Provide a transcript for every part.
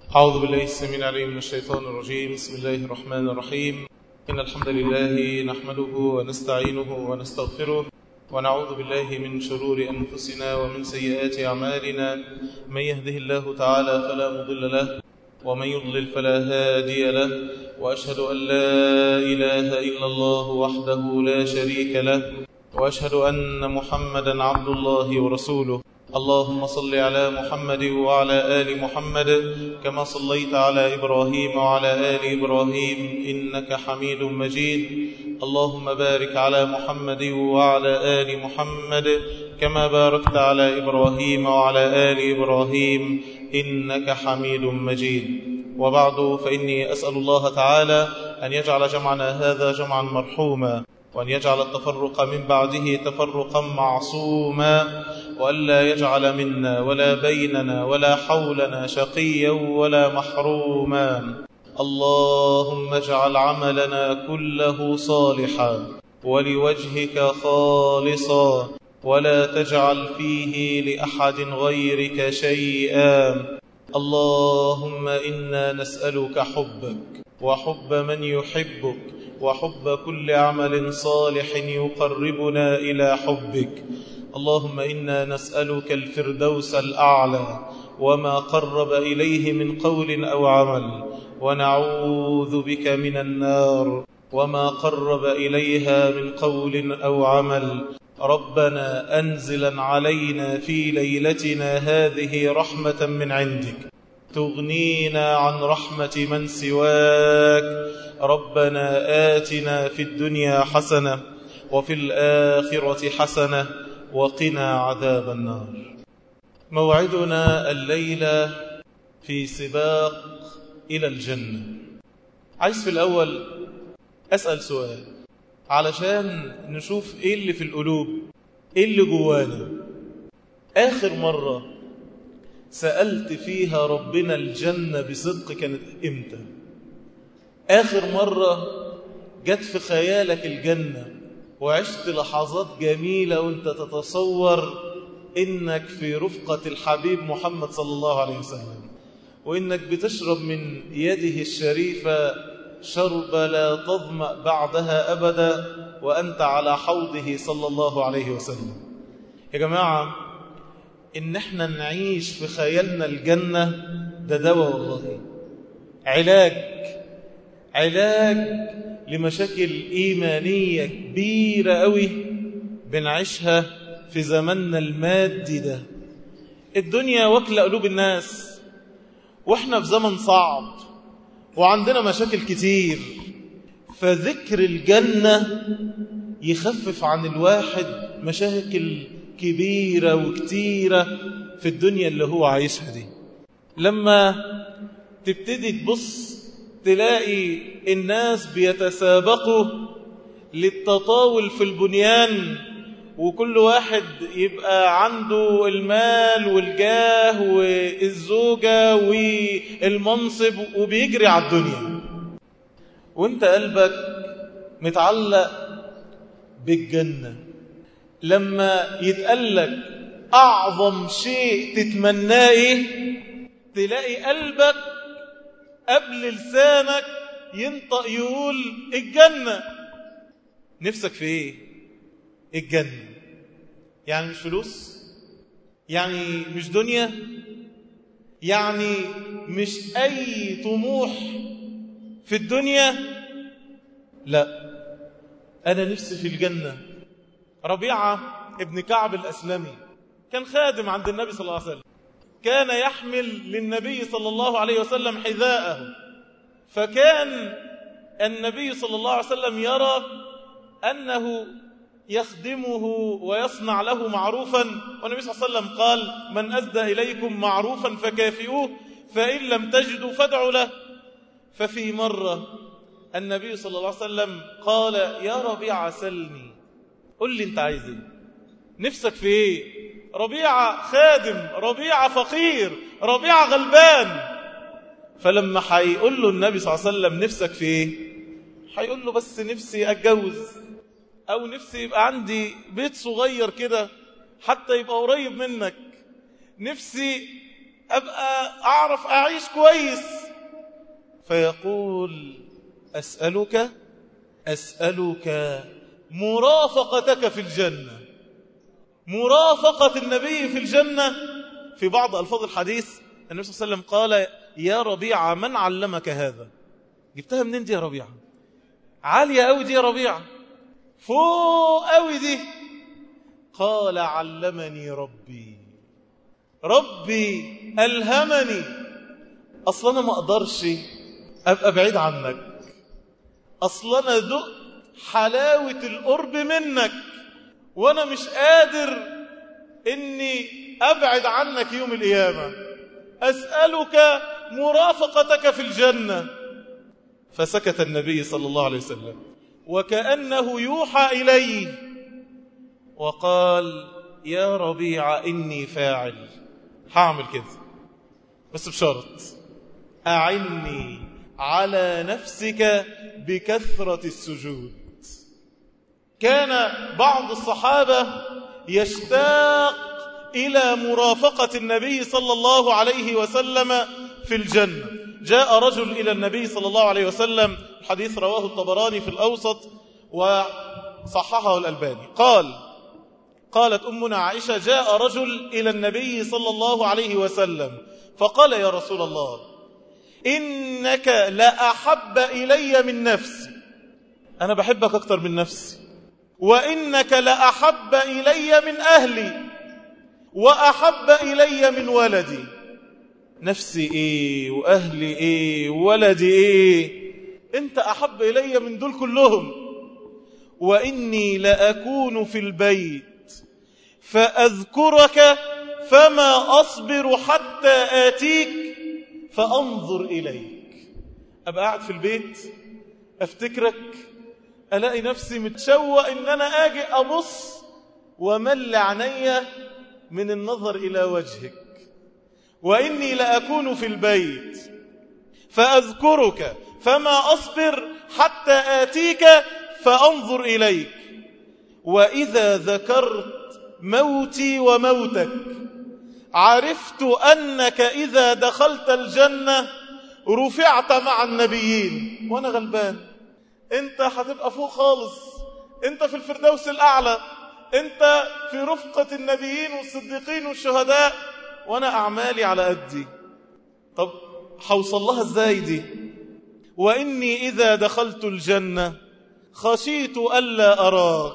أعوذ بالله السميع العليم من الشيطان الرجيم بسم الله الرحمن الرحيم إن الحمد لله نحمده ونستعينه ونستغفره ونعوذ بالله من شرور أنفسنا ومن سيئات أعمالنا من يهده الله تعالى فلا مضل له ومن يضلل فلا هادي له وأشهد أن لا إله إلا الله وحده لا شريك له وأشهد أن محمدا عبد الله ورسوله اللهم صل على محمد وعلى آل محمد كما صليت على إبراهيم وعلى آل إبراهيم إنك حميد مجيد اللهم بارك على محمد وعلى آل محمد كما باركت على إبراهيم وعلى آل إبراهيم إنك حميد مجيد وبعد فإني أسأل الله تعالى أن يجعل جمعنا هذا جمعا مرحوما وأن يجعل التفرق من بعده تفرقا معصوما وألا يجعل منا ولا بيننا ولا حولنا شقيا ولا محروما اللهم اجعل عملنا كله صالحا ولوجهك خالصا ولا تجعل فيه لأحد غيرك شيئا اللهم إنا نسألك حبك وحب من يحبك وحب كل عمل صالح يقربنا إلى حبك اللهم إنا نسألك الفردوس الأعلى وما قرب إليه من قول أو عمل ونعوذ بك من النار وما قرب إليها من قول أو عمل ربنا أنزلا علينا في ليلتنا هذه رحمة من عندك تغنينا عن رحمة من سواك ربنا آتنا في الدنيا حسنة وفي الآخرة حسنة وقنا عذاب النار موعدنا الليلة في سباق إلى الجنة عايز في الأول أسأل سؤال علشان نشوف إيه اللي في القلوب إيه اللي جوانا آخر مرة سألت فيها ربنا الجنة بصدق كانت إمتى آخر مرة جت في خيالك الجنة وعشت لحظات جميلة وانت تتصور انك في رفقة الحبيب محمد صلى الله عليه وسلم وانك بتشرب من يده الشريفة شرب لا تظمأ بعدها أبدا وأنت على حوضه صلى الله عليه وسلم يا جماعة إن احنا نعيش في خيالنا الجنة ده دواء والله علاج علاج لمشاكل إيمانية كبيرة قوي بنعيشها في زمننا المادي ده الدنيا واكلة قلوب الناس واحنا في زمن صعب وعندنا مشاكل كتير فذكر الجنة يخفف عن الواحد مشاكل كبيرة وكتيرة في الدنيا اللي هو عايشها دي لما تبتدي تبص تلاقي الناس بيتسابقوا للتطاول في البنيان وكل واحد يبقى عنده المال والجاه والزوجة والمنصب وبيجري على الدنيا وانت قلبك متعلق بالجنة لما يتقلك أعظم شيء تتمناه ايه تلاقي قلبك قبل لسانك ينطق يقول الجنة نفسك في ايه الجنة يعني مش فلوس يعني مش دنيا يعني مش أي طموح في الدنيا لا أنا نفسي في الجنة ربيعة ابن كعب الأسلمي كان خادم عند النبي صلى الله عليه وسلم كان يحمل للنبي صلى الله عليه وسلم حذاءه فكان النبي صلى الله عليه وسلم يرى أنه يخدمه ويصنع له معروفا والنبي صلى الله عليه وسلم قال من أسدى إليكم معروفا فكافئوه فإن لم تجدوا فادعوا له ففي مرة النبي صلى الله عليه وسلم قال يا ربيع سلني قل لي انت عايز ايه نفسك في ايه ربيع خادم ربيع فقير ربيع غلبان فلما هيقول له النبي صلى الله عليه وسلم نفسك في ايه هيقول له بس نفسي اتجوز او نفسي يبقى عندي بيت صغير كده حتى يبقى قريب منك نفسي أبقى أعرف أعيش كويس فيقول أسألك أسألك مرافقتك في الجنة مرافقة النبي في الجنة في بعض ألفاظ الحديث النبي صلى الله عليه وسلم قال يا ربيعة من علمك هذا جبتها منين دي يا ربيعة عالية قوي دي يا ربيعة فوق قوي دي قال علمني ربي ربي ألهمني أصلا أنا ما أقدرش أبقى بعيد عنك أصلا أنا دق حلاوة القرب منك وأنا مش قادر إني أبعد عنك يوم القيامة أسألك مرافقتك في الجنة فسكت النبي صلى الله عليه وسلم وكأنه يوحى إليه وقال يا ربيع إني فاعل هعمل كده بس بشرط أعني على نفسك بكثرة السجود كان بعض الصحابة يشتاق إلى مرافقة النبي صلى الله عليه وسلم في الجنة جاء رجل إلى النبي صلى الله عليه وسلم الحديث رواه الطبراني في الأوسط وصححه الألباني قال قالت أمنا عائشة جاء رجل إلى النبي صلى الله عليه وسلم فقال يا رسول الله إنك لأحب إلي من نفسي أنا بحبك أكتر من نفسي وإنك لأحب إلي من أهلي وأحب إلي من ولدي نفسي إيه وأهلي إيه وولدي إيه أنت أحب إلي من دول كلهم وإني لأكون في البيت فأذكرك فما أصبر حتى آتيك فأنظر إليك أبقى قاعد في البيت أفتكرك ألاقي نفسي متشوق إن أنا آجي أبص ومل عيني من النظر إلى وجهك وإني لأكون في البيت فأذكرك فما أصبر حتى آتيك فأنظر إليك وإذا ذكرت موتي وموتك عرفت أنك إذا دخلت الجنة رفعت مع النبيين وأنا غلبان أنت هتبقى فوق خالص أنت في الفردوس الأعلى أنت في رفقة النبيين والصديقين والشهداء وأنا أعمالي على قدي طب حوصل لها ازاي دي وإني إذا دخلت الجنة خشيت ألا أراك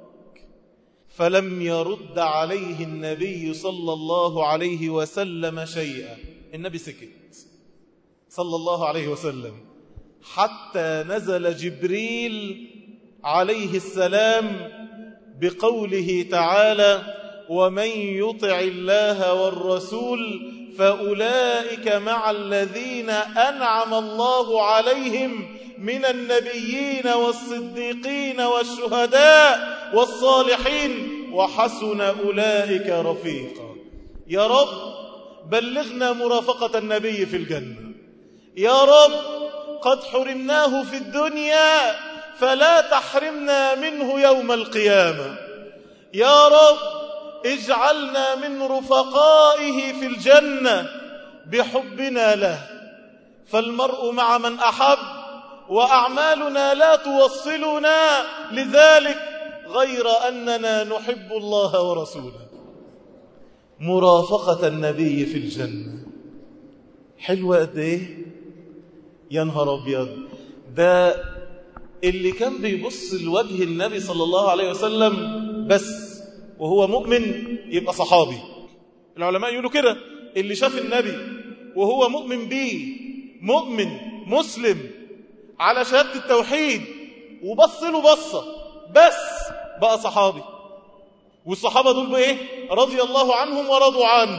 فلم يرد عليه النبي صلى الله عليه وسلم شيئا النبي سكت صلى الله عليه وسلم حتى نزل جبريل عليه السلام بقوله تعالى ومن يطع الله والرسول فأولئك مع الذين أنعم الله عليهم من النبيين والصديقين والشهداء والصالحين وحسن أولئك رفيقا يا رب بلغنا مرافقة النبي في الجنة يا رب قد حرمناه في الدنيا فلا تحرمنا منه يوم القيامة يا رب اجعلنا من رفقائه في الجنة بحبنا له فالمرء مع من أحب وأعمالنا لا توصلنا لذلك غير أننا نحب الله ورسوله مرافقة النبي في الجنة حلوة قد ايه يا نهار ابيض ده اللي كان بيبص لوجه النبي صلى الله عليه وسلم بس وهو مؤمن يبقى صحابي العلماء يقولوا كده اللي شاف النبي وهو مؤمن بيه مؤمن مسلم على شهادة التوحيد وبص له بصة بس بقى صحابي والصحابة دول بإيه رضي الله عنهم ورضوا عنه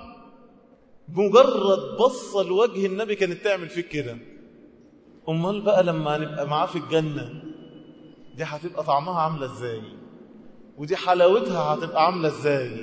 مجرد بصة لوجه النبي كانت تعمل فيك كده أمال بقى لما نبقى معاه في الجنة دي هتبقى طعمها عاملة ازاي ودي حلاوتها هتبقى عاملة ازاي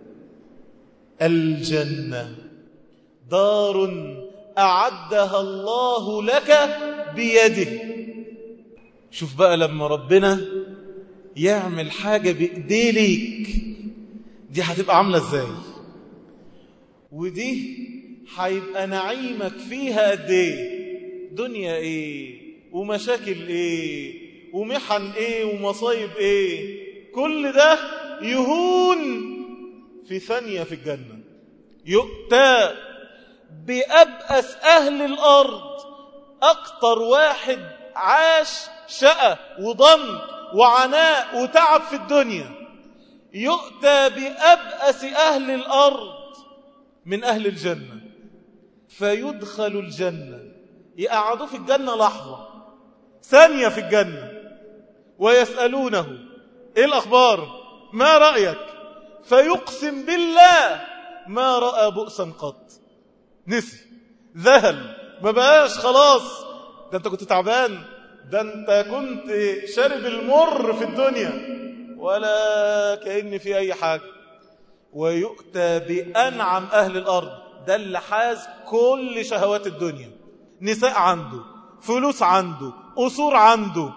الجنة دار أعدها الله لك بيده شوف بقى لما ربنا يعمل حاجة بإيديه ليك دي هتبقى عاملة ازاي ودي هيبقى نعيمك فيها قد ايه دنيا ايه ومشاكل ايه ومحن ايه ومصايب ايه كل ده يهون في ثانية في الجنة يؤتى بأبأس أهل الأرض أكتر واحد عاش شقى وضنك وعناء وتعب في الدنيا يؤتى بأبأس أهل الأرض من أهل الجنة فيدخل الجنة يقعدوا في الجنة لحظة ثانية في الجنة ويسألونه إيه الأخبار ما رأيك فيقسم بالله ما رأى بؤسا قط نسي ذهل ما بقاش خلاص ده انت كنت تعبان ده انت كنت شارب المر في الدنيا ولا كأن في أي حاجة ويؤتى بأنعم أهل الأرض ده اللي حاز كل شهوات الدنيا نساء عنده فلوس عنده أسور عنده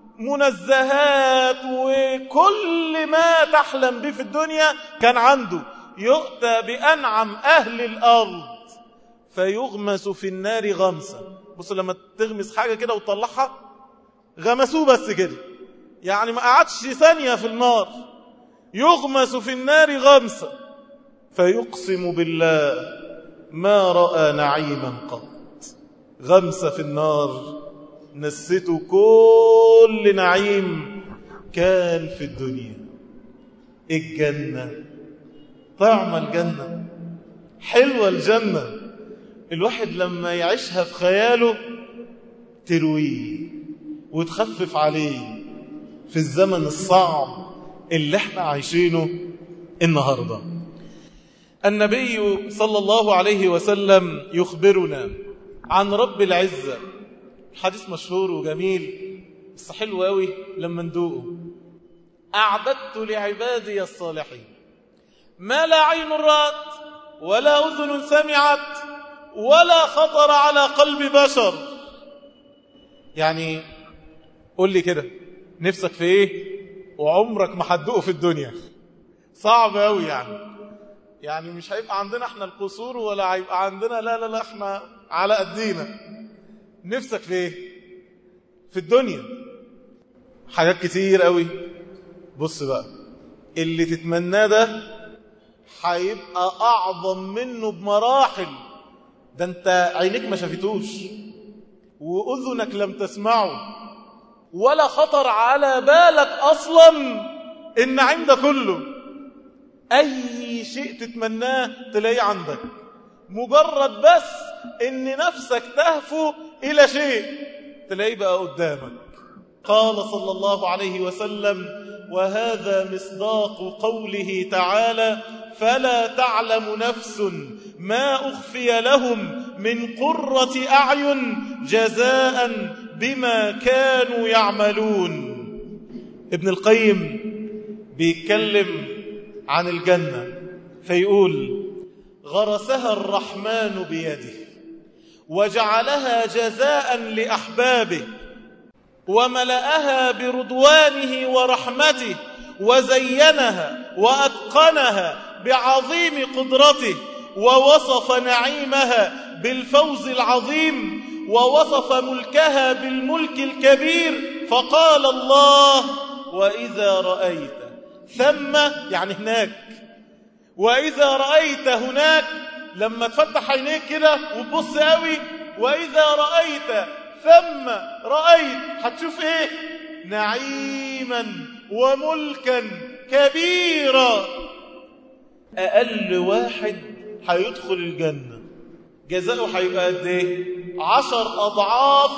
منزهات وكل ما تحلم به في الدنيا كان عنده يؤتى بأنعم أهل الأرض فيغمس في النار غمسة بص لما تغمس حاجة كده وتطلعها غمسوه بس كده يعني ما قعدش ثانية في النار يغمس في النار غمسة فيقسم بالله ما رأى نعيما قط غمسة في النار نسيته كل نعيم كان في الدنيا الجنة طعم الجنة حلوة الجنة الواحد لما يعيشها في خياله ترويه وتخفف عليه في الزمن الصعب اللي احنا عايشينه النهاردة النبي صلى الله عليه وسلم يخبرنا عن رب العزة حديث مشهور وجميل بس حلو قوي لما ندوقه أعددت لعبادي الصالحين ما لا عين رأت ولا أذن سمعت ولا خطر على قلب بشر يعني قول لي كده نفسك في ايه وعمرك ما هتدوقه في الدنيا صعب قوي يعني يعني مش هيبقى عندنا احنا القصور ولا هيبقى عندنا لا لا لا احنا على قدينا نفسك في ايه في الدنيا حاجات كتير قوي بص بقى اللي تتمناه ده هيبقى اعظم منه بمراحل ده انت عينيك ما شافتوش واذنك لم تسمعه ولا خطر على بالك اصلا النعيم ده كله اي شيء تتمناه تلاقيه عندك مجرد بس ان نفسك تهفو الى شيء تلاقيه بقى قدامك قال صلى الله عليه وسلم وهذا مصداق قوله تعالى فلا تعلم نفس ما أخفي لهم من قرة أعين جزاء بما كانوا يعملون ابن القيم بيتكلم عن الجنة فيقول غرسها الرحمن بيده وجعلها جزاء لأحبابه وملأها برضوانه ورحمته وزينها وأتقنها بعظيم قدرته ووصف نعيمها بالفوز العظيم ووصف ملكها بالملك الكبير فقال الله وإذا رأيت ثم يعني هناك وإذا رأيت هناك لما تفتح عينيك كده وتبص قوي وإذا رأيت ثم رأيت هتشوف ايه نعيما وملكا كبيرا أقل واحد هيدخل الجنة جزاؤه هيبقى قد ايه عشر أضعاف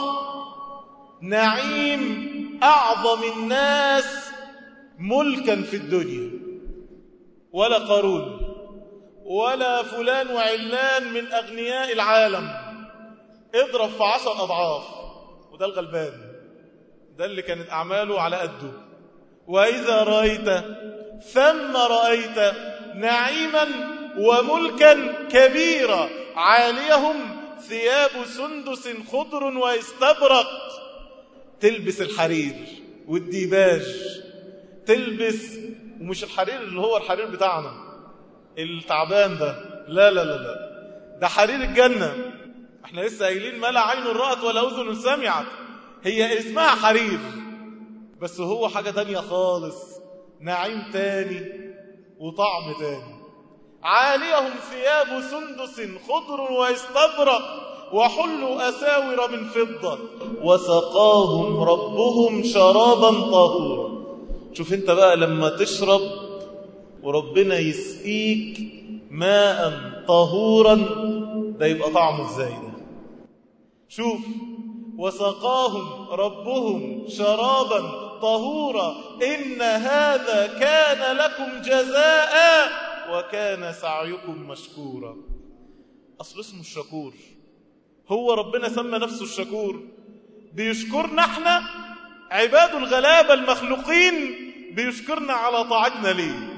نعيم أعظم الناس ملكا في الدنيا ولا قارون ولا فلان وعلان من أغنياء العالم اضرب في عشر أضعاف وده الغلبان ده اللي كانت أعماله على قده وإذا رأيت ثم رأيت نعيما وملكا كبيرا عاليهم ثياب سندس خضر واستبرق تلبس الحرير والديباج تلبس ومش الحرير اللي هو الحرير بتاعنا التعبان ده لا لا لا لا ده حرير الجنة احنا لسه قايلين ما لا عين رأت ولا أذن سمعت هي اسمها حرير بس هو حاجة تانية خالص نعيم تاني وطعم تاني عاليهم ثياب سندس خضر واستبرق وحلوا أساور من فضة وسقاهم ربهم شرابا طهورا شوف انت بقى لما تشرب وربنا يسقيك ماء طهورا ده يبقى طعمه ازاي ده شوف وسقاهم ربهم شرابا طهورا إن هذا كان لكم جزاء وكان سعيكم مشكورا أصل اسمه الشكور هو ربنا سمى نفسه الشكور بيشكرنا احنا عباد الغلابة المخلوقين بيشكرنا على طاعتنا ليه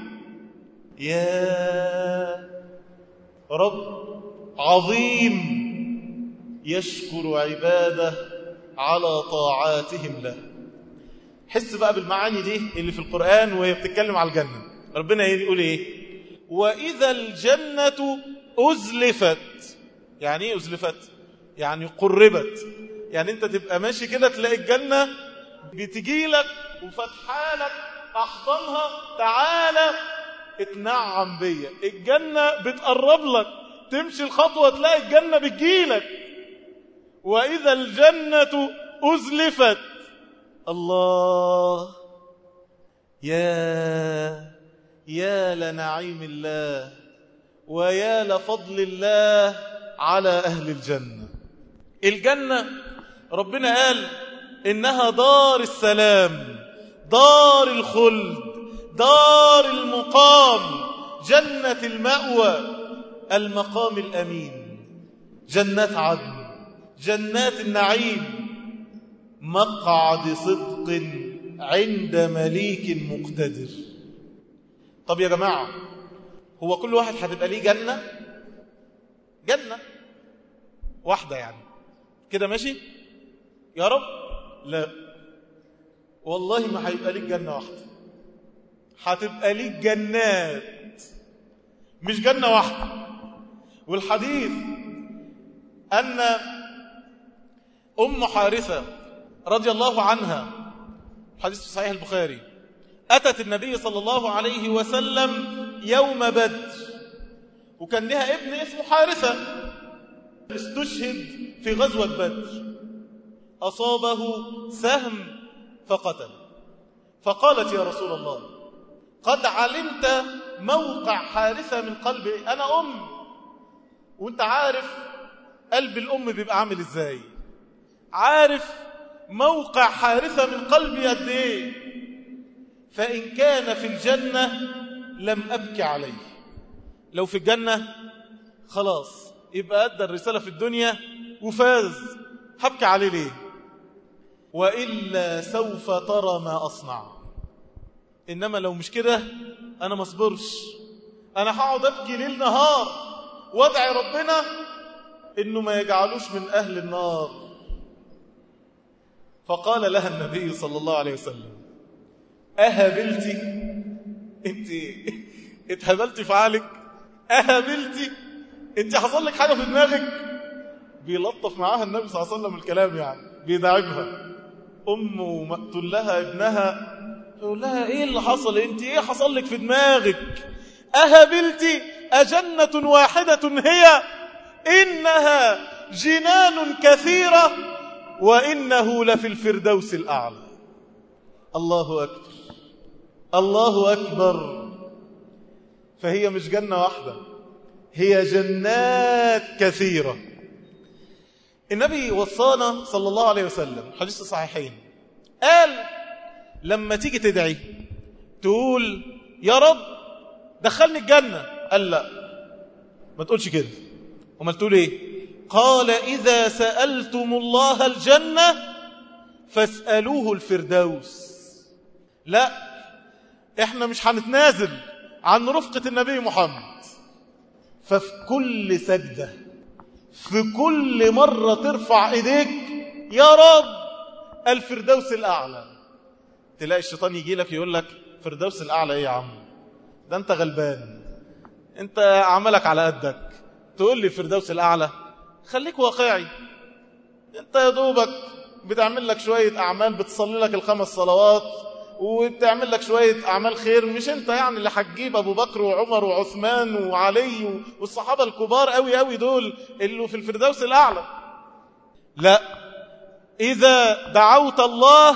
يا رب عظيم يشكر عباده على طاعاتهم له حس بقى بالمعاني دي اللي في القرآن وهي بتتكلم على الجنة ربنا يقول ايه وإذا الجنة أزلفت يعني ايه أزلفت يعني قربت يعني انت تبقى ماشي كده تلاقي الجنة بتجيلك وفتحالك أحضنها تعالى اتنعم بيا الجنة بتقرب لك تمشي الخطوة تلاقي الجنة بتجيلك وإذا الجنة أزلفت الله يا يا لنعيم الله ويا لفضل الله على أهل الجنة الجنة ربنا قال إنها دار السلام دار الخلد دار المقام جنة المأوى المقام الأمين جنات عدن جنات النعيم مقعد صدق عند مليك مقتدر طب يا جماعة هو كل واحد هتبقى ليه جنة جنة واحدة يعني كده ماشي يا رب لا والله ما هيبقى ليك جنة واحدة هتبقى ليك جنات مش جنة واحدة والحديث أن أم حارثة رضي الله عنها حديث في صحيح البخاري أتت النبي صلى الله عليه وسلم يوم بدر وكان لها ابن اسمه حارثة استشهد في غزوة بدر أصابه سهم فقتل فقالت يا رسول الله قد علمت موقع حارثة من قلبي أنا أم وانت عارف قلب الأم بيبقى عامل إزاي عارف موقع حارثة من قلبي قد إيه فإن كان في الجنة لم أبكي عليه لو في الجنة خلاص يبقى أدى الرسالة في الدنيا وفاز هبكي عليه ليه وإلا سوف ترى ما أصنع إنما لو مش كده أنا ما اصبرش أنا هقعد أبكي ليل نهار وادعي ربنا إنه ما يجعلوش من أهل النار فقال لها النبي صلى الله عليه وسلم أهبلتي أنت اتهبلتي في عقلك أهبلتي أنت حصل لك حاجة في دماغك بيلطف معاها النبي صلى الله عليه وسلم الكلام يعني بيداعبها أم مقتول لها ابنها يقول لها إيه اللي حصل أنت إيه حصل لك في دماغك أهبلتي أجنة واحدة هي إنها جنان كثيرة وإنه لفي الفردوس الأعلى الله أكبر الله أكبر فهي مش جنة واحدة هي جنات كثيرة النبي وصانا صلى الله عليه وسلم حديث الصحيحين قال لما تيجي تدعي تقول يا رب دخلني الجنة قال لا ما تقولش كده وما تقول ايه قال إذا سألتم الله الجنة فاسألوه الفردوس لا احنا مش هنتنازل عن رفقة النبي محمد ففي كل سجدة في كل مرة ترفع ايديك يا رب الفردوس الأعلى تلاقي الشيطان يجي لك يقول لك فردوس الأعلى ايه يا عم ده انت غلبان انت عملك على قدك تقول لي الفردوس الأعلى خليك واقعي انت يا دوبك بتعمل لك شوية أعمال بتصلي لك الخمس صلوات وبتعمل لك شوية أعمال خير مش انت يعني اللي هتجيب أبو بكر وعمر وعثمان وعلي والصحابة الكبار قوي قوي دول اللي في الفردوس الأعلى لا إذا دعوت الله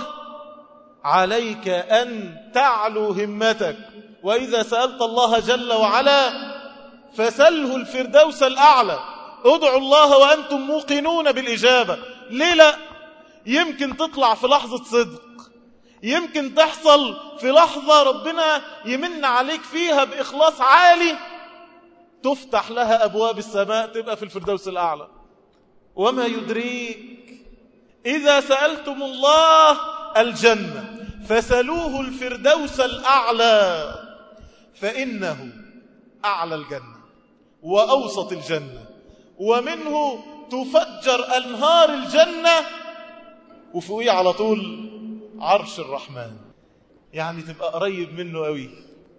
عليك أن تعلو همتك وإذا سألت الله جل وعلا فسله الفردوس الأعلى ادعوا الله وأنتم موقنون بالإجابة ليه لا يمكن تطلع في لحظة صدق يمكن تحصل في لحظة ربنا يمن عليك فيها بإخلاص عالي تفتح لها أبواب السماء تبقى في الفردوس الأعلى وما يدريك إذا سألتم الله الجنة فسلوه الفردوس الأعلى فإنه أعلى الجنة وأوسط الجنة ومنه تفجر أنهار الجنة وفوقيه على طول عرش الرحمن يعني تبقى قريب منه قوي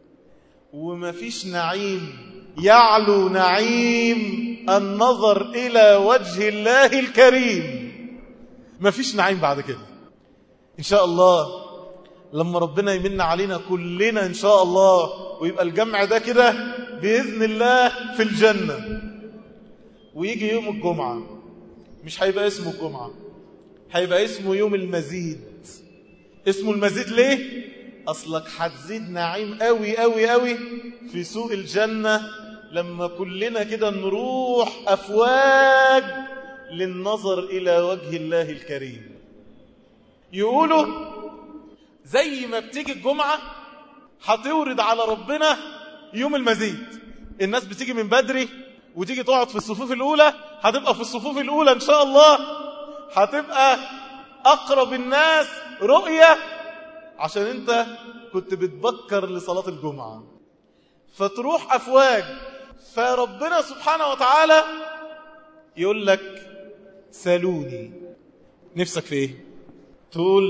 وما فيش نعيم يعلو نعيم النظر إلى وجه الله الكريم ما فيش نعيم بعد كده إن شاء الله لما ربنا يمن علينا كلنا إن شاء الله ويبقى الجمع ده كده بإذن الله في الجنة ويجي يوم الجمعة مش هيبقى اسمه الجمعة هيبقى اسمه يوم المزيد اسمه المزيد ليه؟ أصلك هتزيد نعيم قوي قوي قوي في سوق الجنة لما كلنا كده نروح أفواج للنظر إلى وجه الله الكريم يقولوا زي ما بتيجي الجمعة هتورد على ربنا يوم المزيد الناس بتيجي من بدري وتيجي تقعد في الصفوف الأولى هتبقى في الصفوف الأولى إن شاء الله هتبقى أقرب الناس رؤية عشان أنت كنت بتبكر لصلاة الجمعة فتروح أفواج فربنا سبحانه وتعالى يقول لك سالوني نفسك في ايه تقول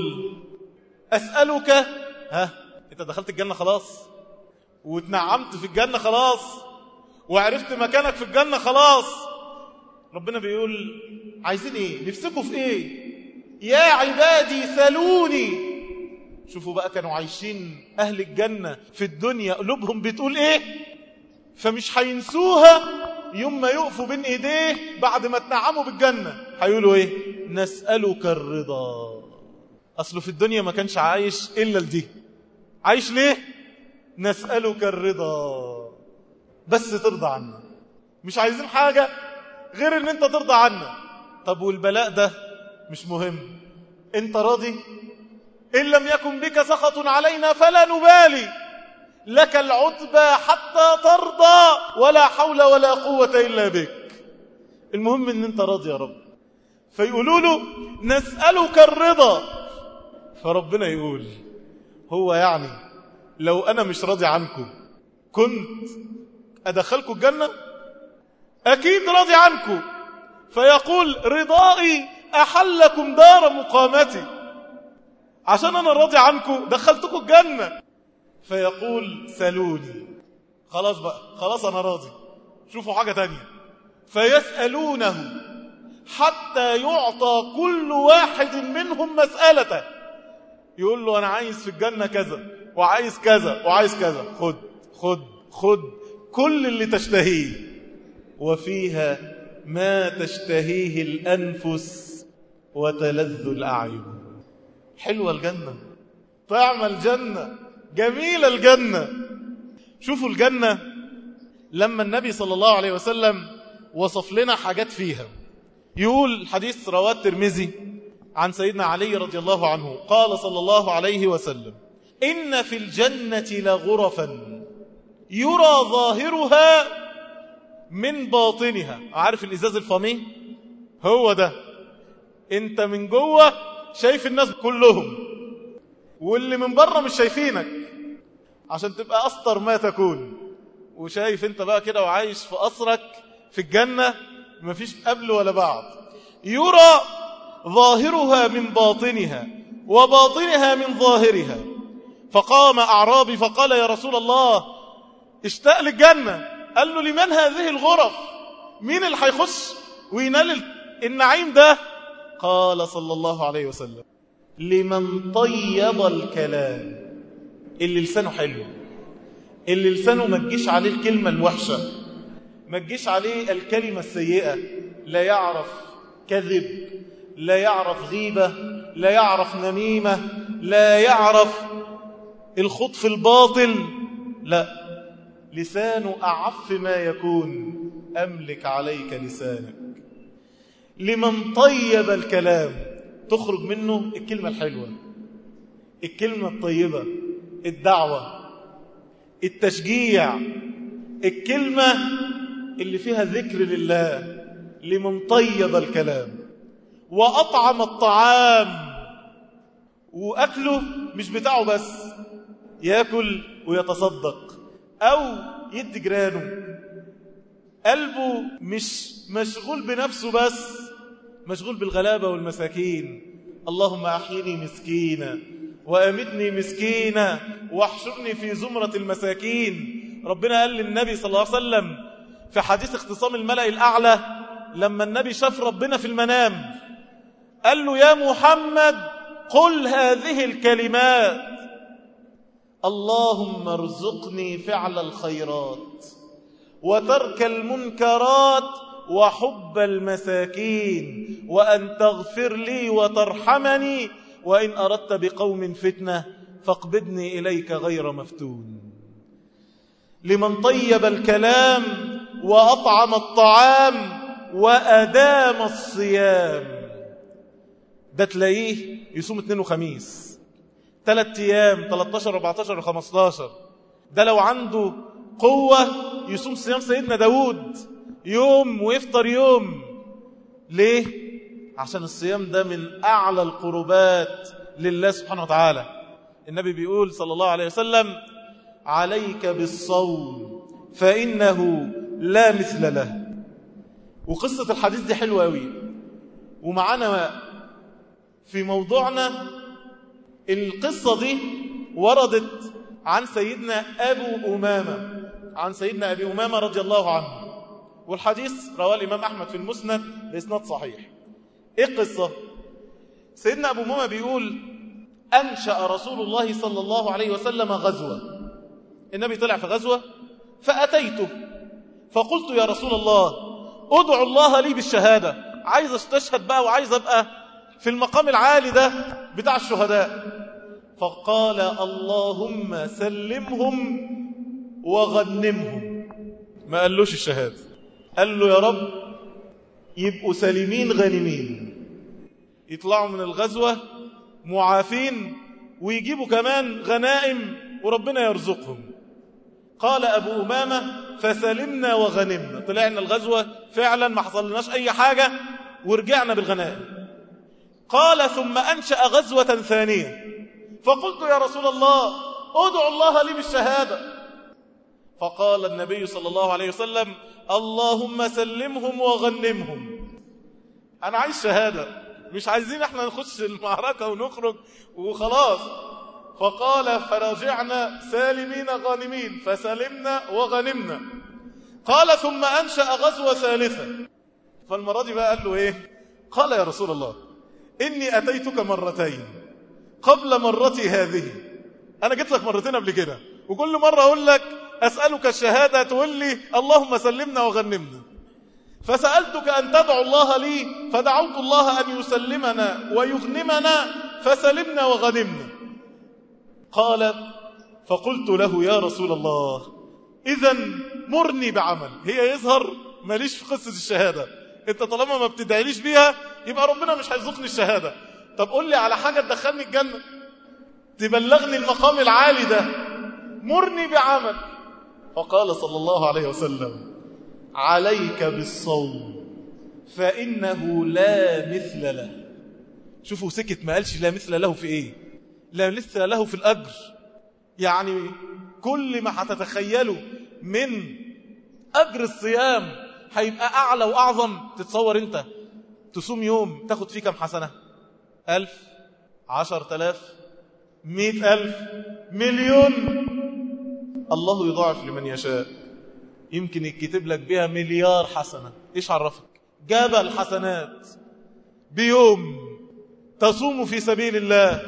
أسألك ها انت دخلت الجنة خلاص واتنعمت في الجنة خلاص وعرفت مكانك في الجنة خلاص ربنا بيقول عايزين ايه نفسكوا في ايه يا عبادي سلوني شوفوا بقى كانوا عايشين أهل الجنة في الدنيا قلوبهم بتقول ايه فمش هينسوها يوم ما يقفوا بين ايديه بعد ما تنعموا بالجنة هيقولوا ايه نسألك الرضا أصله في الدنيا ما كانش عايش إلا لدي عايش ليه نسألك الرضا بس ترضى عنا مش عايزين حاجة غير ان انت ترضى عنا طب والبلاء ده مش مهم انت راضي إن لم يكن بك سخط علينا فلا نبالي لك العتبى حتى ترضى ولا حول ولا قوة إلا بك المهم ان انت راضي يا رب فيقولوا له نسألك الرضا فربنا يقول هو يعني لو أنا مش راضي عنكم كنت أدخلكم الجنة أكيد راضي عنكم فيقول رضائي أحلكم دار مقامتي عشان أنا راضي عنكم دخلتكم الجنة فيقول سلوني خلاص بقى خلاص أنا راضي شوفوا حاجة تانية فيسألونه حتى يعطى كل واحد منهم مسألته يقول له أنا عايز في الجنة كذا وعايز كذا وعايز كذا خد خد خد كل اللي تشتهيه وفيها ما تشتهيه الأنفس وتلذ الأعين حلوة الجنة طعم الجنة جميلة الجنة شوفوا الجنة لما النبي صلى الله عليه وسلم وصف لنا حاجات فيها يقول حديث رواه الترمذي عن سيدنا علي رضي الله عنه قال صلى الله عليه وسلم إن في الجنة لغرفا يرى ظاهرها من باطنها عارف الإزاز الفمي هو ده انت من جوه شايف الناس كلهم واللي من بره مش شايفينك عشان تبقى أسطر ما تكون وشايف انت بقى كده وعايش في أسرك في الجنة مفيش قبل ولا بعد يرى ظاهرها من باطنها وباطنها من ظاهرها فقام أعرابي فقال يا رسول الله اشتاق للجنة قال له لمن هذه الغرف مين اللي هيخش وينال النعيم ده قال صلى الله عليه وسلم لمن طيب الكلام اللي لسانه حلو اللي لسانه ما تجيش عليه الكلمة الوحشة ما تجيش عليه الكلمة السيئة لا يعرف كذب لا يعرف غيبة لا يعرف نميمة لا يعرف الخطف الباطل لا لسانه أعف ما يكون أملك عليك لسانك لمن طيب الكلام تخرج منه الكلمة الحلوة الكلمة الطيبة الدعوة التشجيع الكلمة اللي فيها ذكر لله لمن طيب الكلام وأطعم الطعام وأكله مش بتاعه بس يأكل ويتصدق أو يدي جيرانه قلبه مش مشغول بنفسه بس مشغول بالغلابة والمساكين اللهم أحيني مسكينا وأمتني مسكينا واحشرني في زمرة المساكين ربنا قال للنبي صلى الله عليه وسلم في حديث اختصام الملأ الأعلى لما النبي شاف ربنا في المنام قال له يا محمد قل هذه الكلمات اللهم ارزقني فعل الخيرات وترك المنكرات وحب المساكين وأن تغفر لي وترحمني وإن أردت بقوم فتنة فاقبضني إليك غير مفتون لمن طيب الكلام وأطعم الطعام وأدام الصيام ده تلاقيه يصوم اثنين وخميس ثلاث أيام 13 14 15 ده لو عنده قوة يصوم صيام سيدنا داود يوم ويفطر يوم ليه؟ عشان الصيام ده من أعلى القربات لله سبحانه وتعالى النبي بيقول صلى الله عليه وسلم عليك بالصوم فإنه لا مثل له وقصة الحديث دي حلوة أوي ومعانا في موضوعنا القصة دي وردت عن سيدنا أبو أمامة عن سيدنا أبي أمامة رضي الله عنه والحديث رواه الإمام أحمد في المسند بإسناد صحيح إيه القصة؟ سيدنا أبو أمامة بيقول أنشأ رسول الله صلى الله عليه وسلم غزوة النبي طلع في غزوة فأتيته فقلت يا رسول الله ادعو الله لي بالشهادة عايز استشهد بقى وعايز أبقى في المقام العالي ده بتاع الشهداء فقال اللهم سلمهم وغنمهم ما قالوش الشهادة قال له يا رب يبقوا سالمين غانمين يطلعوا من الغزوة معافين ويجيبوا كمان غنائم وربنا يرزقهم قال أبو أمامة فسلمنا وغنمنا طلعنا الغزوة فعلا ما حصلناش أي حاجة ورجعنا بالغنائم قال ثم أنشأ غزوة ثانية فقلت يا رسول الله ادعو الله لي بالشهادة فقال النبي صلى الله عليه وسلم اللهم سلمهم وغنمهم أنا عايز شهادة مش عايزين احنا نخش المعركة ونخرج وخلاص فقال فرجعنا سالمين غانمين فسلمنا وغنمنا قال ثم أنشأ غزوة ثالثة فالمرة دي بقى قال له ايه قال يا رسول الله إني أتيتك مرتين قبل مرتي هذه أنا جيت لك مرتين قبل كده وكل مرة أقول لك أسألك الشهادة تقول لي اللهم سلمنا وغنمنا فسألتك أن تدعو الله لي فدعوت الله أن يسلمنا ويغنمنا فسلمنا وغنمنا قال فقلت له يا رسول الله إذا مرني بعمل هي يظهر ماليش في قصة الشهادة انت طالما ما بتدعيليش بيها يبقى ربنا مش هيرزقني الشهادة طب قول لي على حاجة تدخلني الجنة تبلغني المقام العالي ده مرني بعمل فقال صلى الله عليه وسلم عليك بالصوم فإنه لا مثل له شوفوا سكت ما قالش لا مثل له في ايه لا مثل له في الأجر يعني كل ما هتتخيله من أجر الصيام هيبقى أعلى وأعظم تتصور أنت تصوم يوم تاخد فيه كم حسنة ألف عشر تلاف مئة ألف مليون الله يضاعف لمن يشاء يمكن يكتب لك بها مليار حسنة إيش عرفك جبل حسنات بيوم تصوم في سبيل الله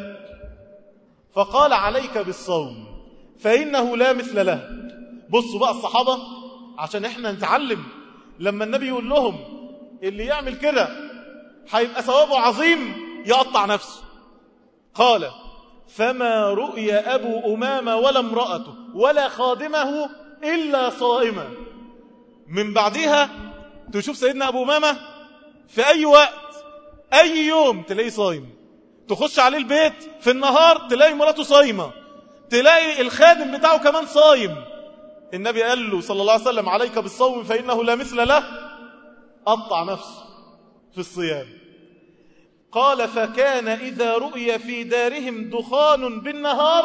فقال عليك بالصوم فإنه لا مثل له بصوا بقى الصحابة عشان احنا نتعلم لما النبي يقول لهم اللي يعمل كده هيبقى ثوابه عظيم يقطع نفسه قال فما رؤي أبو أمامة ولا امرأته ولا خادمه إلا صائما من بعدها تشوف سيدنا أبو أمامة في أي وقت أي يوم تلاقيه صايم تخش عليه البيت في النهار تلاقي مراته صايمة تلاقي الخادم بتاعه كمان صايم النبي قال له صلى الله عليه وسلم عليك بالصوم فإنه لا مثل له قطع نفسه في الصيام قال فكان إذا رؤي في دارهم دخان بالنهار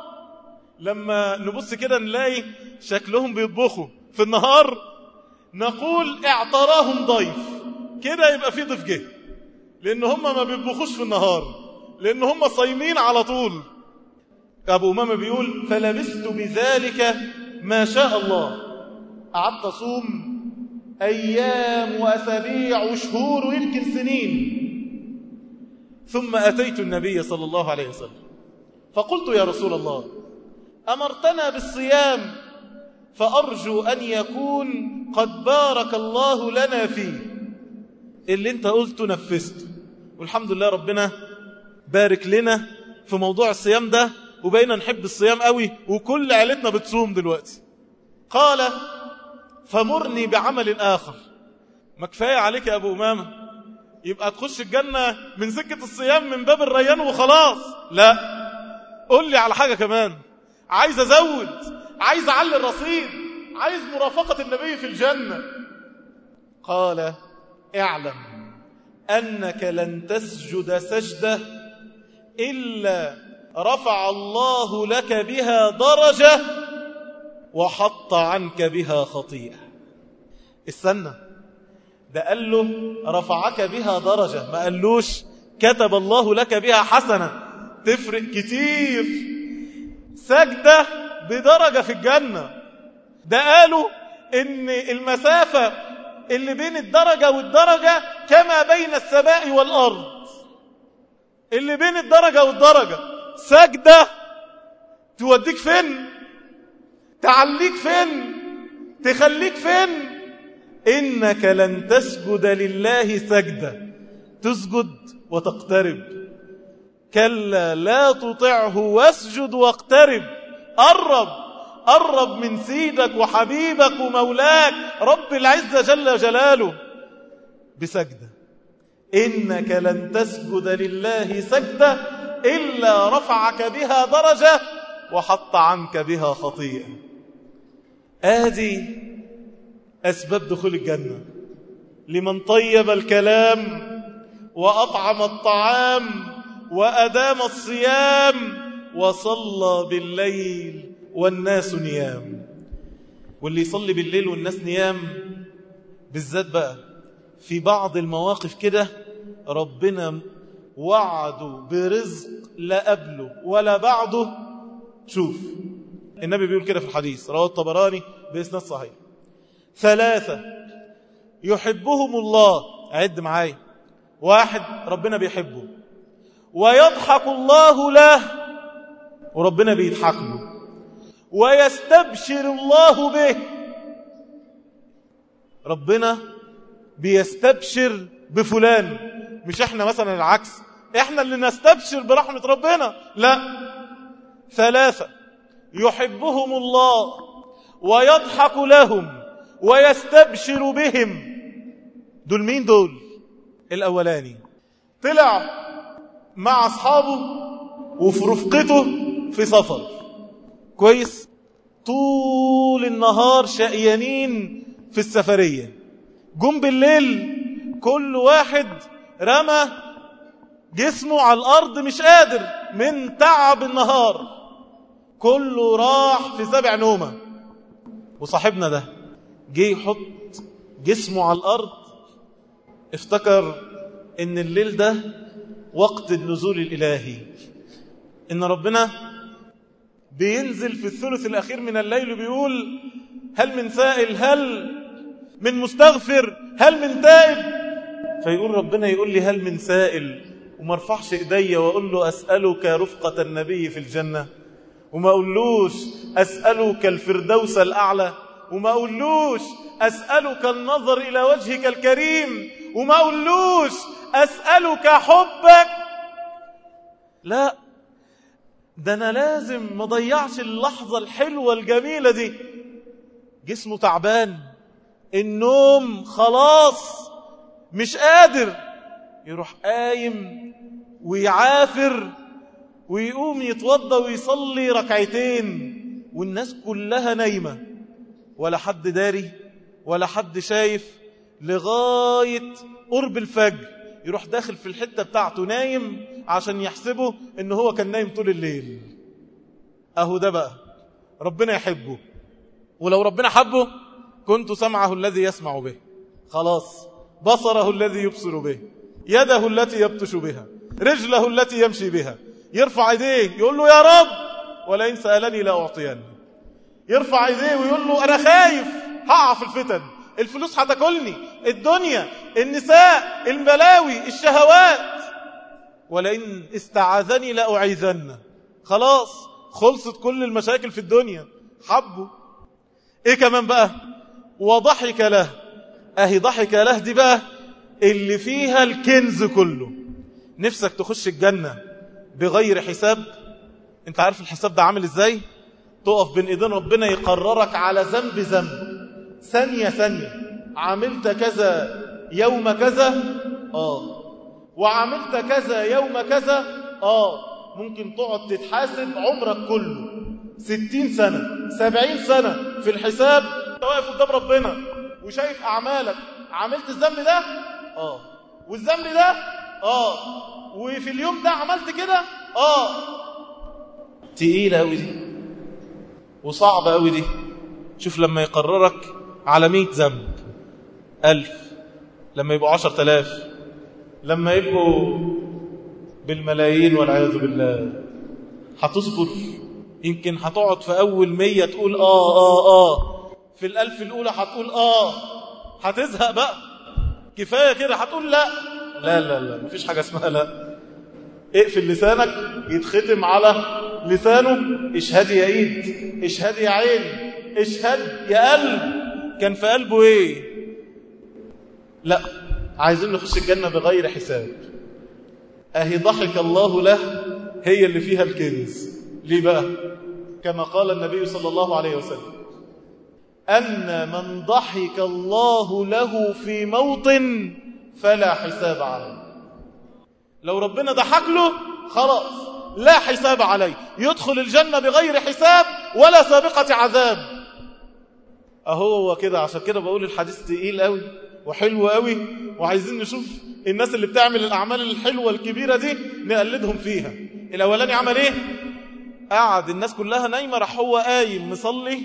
لما نبص كده نلاقي شكلهم بيطبخوا في النهار نقول اعتراهم ضيف كده يبقى في ضيف جه لأن هم ما بيطبخوش في النهار لأن هم صايمين على طول أبو أمامة بيقول فلبست بذلك ما شاء الله قعدت أصوم أيام وأسابيع وشهور ويمكن سنين ثم أتيت النبي صلى الله عليه وسلم فقلت يا رسول الله أمرتنا بالصيام فأرجو أن يكون قد بارك الله لنا فيه اللي انت قلته نفذته والحمد لله ربنا بارك لنا في موضوع الصيام ده وبقينا نحب الصيام قوي وكل عيلتنا بتصوم دلوقتي قال فمرني بعمل آخر ما كفاية عليك يا أبو أمامة يبقى تخش الجنة من سكة الصيام من باب الريان وخلاص لا قول لي على حاجة كمان عايز أزود عايز أعلي الرصيد عايز مرافقة النبي في الجنة قال اعلم أنك لن تسجد سجدة إلا رفع الله لك بها درجة وحط عنك بها خطيئة استنى ده قال له رفعك بها درجة ما قالوش كتب الله لك بها حسنة تفرق كتير سجدة بدرجة في الجنة ده قالوا ان المسافة اللي بين الدرجة والدرجة كما بين السماء والأرض اللي بين الدرجة والدرجة سجدة توديك فين تعليك فين تخليك فين إنك لن تسجد لله سجدة تسجد وتقترب كلا لا تطعه واسجد واقترب قرب قرب من سيدك وحبيبك ومولاك رب العزة جل جلاله بسجدة إنك لن تسجد لله سجدة إلا رفعك بها درجة وحط عنك بها خطيئة آدي أسباب دخول الجنة لمن طيب الكلام وأطعم الطعام وأدام الصيام وصلى بالليل والناس نيام واللي يصلي بالليل والناس نيام بالذات بقى في بعض المواقف كده ربنا وعده برزق لا قبله ولا بعده شوف النبي بيقول كده في الحديث رواه الطبراني بإسناد صحيح ثلاثة يحبهم الله عد معايا واحد ربنا بيحبه ويضحك الله له وربنا بيضحك له ويستبشر الله به ربنا بيستبشر بفلان مش احنا مثلا العكس احنا اللي نستبشر برحمة ربنا لا ثلاثة يحبهم الله ويضحك لهم ويستبشر بهم دول مين دول الأولاني طلع مع أصحابه وفي رفقته في سفر كويس طول النهار شقيانين في السفرية جم بالليل كل واحد رمى جسمه على الأرض مش قادر من تعب النهار كله راح في سبع نومة وصاحبنا ده جه يحط جسمه على الأرض افتكر ان الليل ده وقت النزول الإلهي ان ربنا بينزل في الثلث الأخير من الليل بيقول هل من سائل هل من مستغفر هل من تائب فيقول ربنا يقول لي هل من سائل وما ارفعش ايديا واقول له اسالك رفقه النبي في الجنه وما اقولوش اسالك الفردوس الاعلى وما اقولوش اسالك النظر الى وجهك الكريم وما اقولوش اسالك حبك لا ده انا لازم ما ضيعش اللحظه الحلوه الجميله دي جسمه تعبان النوم خلاص مش قادر يروح قايم ويعافر ويقوم يتوضى ويصلي ركعتين والناس كلها نايمة ولا حد داري ولا حد شايف لغاية قرب الفجر يروح داخل في الحتة بتاعته نايم عشان يحسبه ان هو كان نايم طول الليل اهو ده بقى ربنا يحبه ولو ربنا حبه كنت سمعه الذي يسمع به خلاص بصره الذي يبصر به يده التي يبطش بها رجله التي يمشي بها يرفع ايديه يقول له يا رب ولئن سألني لا أعطيني يرفع ايديه ويقول له أنا خايف هقع في الفتن الفلوس هتاكلني الدنيا النساء البلاوي الشهوات ولئن استعاذني لأعيذن خلاص خلصت كل المشاكل في الدنيا حبه ايه كمان بقى وضحك له اهي ضحك له دي بقى اللي فيها الكنز كله نفسك تخش الجنة بغير حساب انت عارف الحساب ده عامل ازاي تقف بين ايدين ربنا يقررك على ذنب ذنب ثانية ثانية عملت كذا يوم كذا اه وعملت كذا يوم كذا اه ممكن تقعد تتحاسب عمرك كله ستين سنة سبعين سنة في الحساب انت واقف قدام ربنا وشايف أعمالك عملت الذنب ده اه والذنب ده اه وفي اليوم ده عملت كده اه تقيلة قوي دي وصعبة قوي دي شوف لما يقررك على مئة ذنب ألف لما يبقوا عشر تلاف لما يبقوا بالملايين والعياذ بالله هتصبر يمكن هتقعد في أول مية تقول آه آه آه في الألف الأولى هتقول آه هتزهق بقى كفاية كده هتقول لا لا لا لا مفيش حاجة اسمها لا اقفل لسانك يتختم على لسانه اشهد يا ايد اشهد يا عين اشهد يا قلب كان في قلبه ايه لا عايزين نخش الجنة بغير حساب اهي ضحك الله له هي اللي فيها الكنز ليه بقى كما قال النبي صلى الله عليه وسلم أن من ضحك الله له في موطن فلا حساب عليه لو ربنا ضحك له خلاص لا حساب عليه يدخل الجنة بغير حساب ولا سابقة عذاب أهو هو كده عشان كده بقول الحديث تقيل قوي وحلو قوي وعايزين نشوف الناس اللي بتعمل الأعمال الحلوة الكبيرة دي نقلدهم فيها الأولاني عمل إيه؟ قعد الناس كلها نايمة راح هو قايم مصلي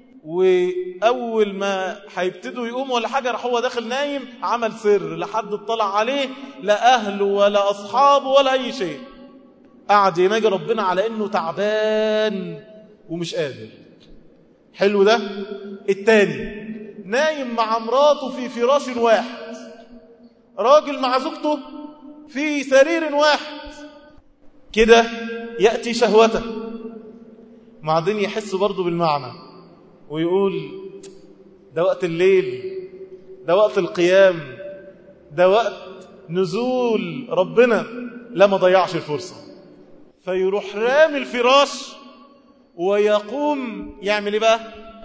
وأول ما هيبتدوا يقوموا ولا حاجة راح هو داخل نايم عمل سر لحد اطلع عليه لا أهله ولا أصحابه ولا أي شيء قعد يناجي ربنا على إنه تعبان ومش قادر حلو ده التاني نايم مع مراته في فراش واحد راجل مع زوجته في سرير واحد كده يأتي شهوته بعدين يحس برضه بالمعنى ويقول ده وقت الليل ده وقت القيام ده وقت نزول ربنا لا ما ضيعش الفرصة فيروح رامي الفراش ويقوم يعمل ايه بقى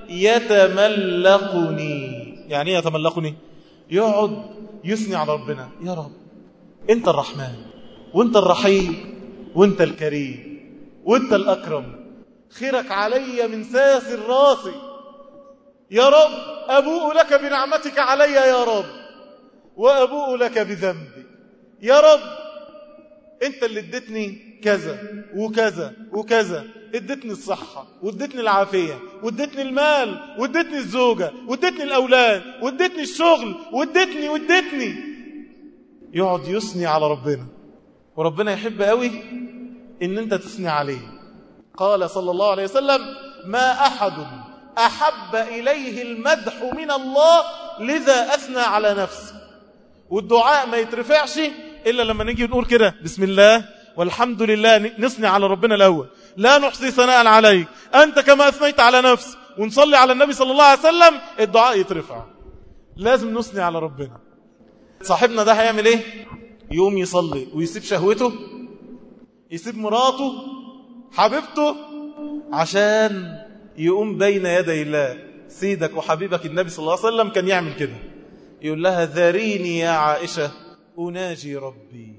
يتملقني يعني ايه يتملقني يقعد يثني على ربنا يا رب انت الرحمن وانت الرحيم وانت الكريم وانت الأكرم خيرك علي من ساسر راسي يا رب أبوء لك بنعمتك علي يا رب وأبوء لك بذنبي يا رب انت اللي اديتني كذا وكذا وكذا اديتني الصحة واديتني العافية واديتني المال واديتني الزوجة واديتني الأولاد واديتني الشغل واديتني واديتني يقعد يثني على ربنا وربنا يحب قوي ان انت تثني عليه قال صلى الله عليه وسلم ما أحد أحب إليه المدح من الله لذا أثنى على نفسه والدعاء ما يترفعش إلا لما نيجي نقول كده بسم الله والحمد لله نثني على ربنا الأول لا نحصي ثناء عليك أنت كما أثنيت على نفسك ونصلي على النبي صلى الله عليه وسلم الدعاء يترفع لازم نثني على ربنا صاحبنا ده هيعمل ايه يقوم يصلي ويسيب شهوته يسيب مراته حبيبته عشان يقوم بين يدي الله سيدك وحبيبك النبي صلى الله عليه وسلم كان يعمل كده يقول لها ذريني يا عائشة أناجي ربي